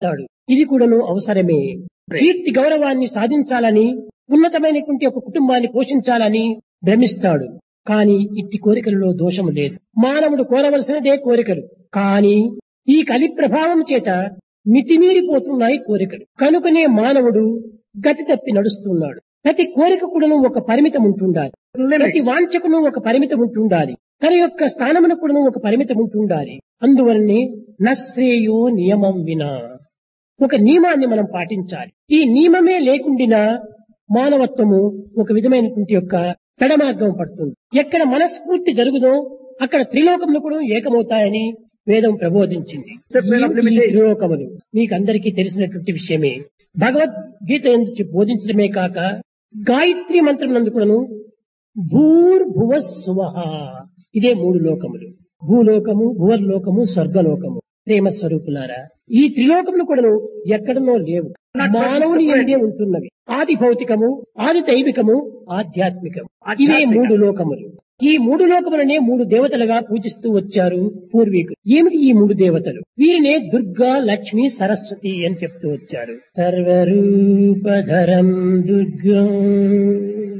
ఉంటాడు ఇది కూడాను అవసరమే కీర్తి గౌరవాన్ని సాధించాలని ఉన్నతమైనటువంటి ఒక కుటుంబాన్ని పోషించాలని భ్రమిస్తాడు కానీ ఇట్టి కోరికలలో దోషం లేదు మానవుడు కోరవలసినదే కోరికలు కానీ ఈ కలి ప్రభావం చేత మితిమీరిపోతున్నాయి కోరికలు కనుకనే మానవుడు గతి తప్పి నడుస్తున్నాడు ప్రతి కోరిక కూడాను ఒక పరిమితం ఉంటుండాలి ప్రతి వాంఛకును ఒక పరిమితం ఉంటుండాలి తన యొక్క స్థానమును కూడాను ఒక పరిమితం ఉంటుండాలి అందువలనే నశ్రేయో నియమం వినా ఒక నియమాన్ని మనం పాటించాలి ఈ నియమమే లేకుండినా మానవత్వము ఒక విధమైనటువంటి యొక్క పెడమార్గం పడుతుంది ఎక్కడ మనస్ఫూర్తి జరుగుదో అక్కడ త్రిలోకములు కూడా ఏకమవుతాయని వేదం ప్రబోధించింది ఈ త్రిలోకములు మీకు అందరికీ తెలిసినటువంటి విషయమే భగవద్గీత ఎందుకు బోధించడమే కాక గాయత్రి మంత్రం నందు కూడాను భూర్భువ స్వహ ఇదే మూడు లోకములు భూలోకము భువర్లోకము స్వర్గలోకము ప్రేమ స్వరూపులారా ఈ త్రిలోకములు కూడాను ఎక్కడనో లేవు మానవుని ఎందే ఉంటున్నవి ఆది భౌతికము ఆది దైవికము ఆధ్యాత్మికము ఇవే మూడు లోకములు ఈ మూడు లోకములనే మూడు దేవతలుగా పూజిస్తూ వచ్చారు పూర్వీకులు ఏమిటి ఈ మూడు దేవతలు వీరినే దుర్గా లక్ష్మి సరస్వతి అని చెప్తూ వచ్చారు సర్వరూపధరం దుర్గా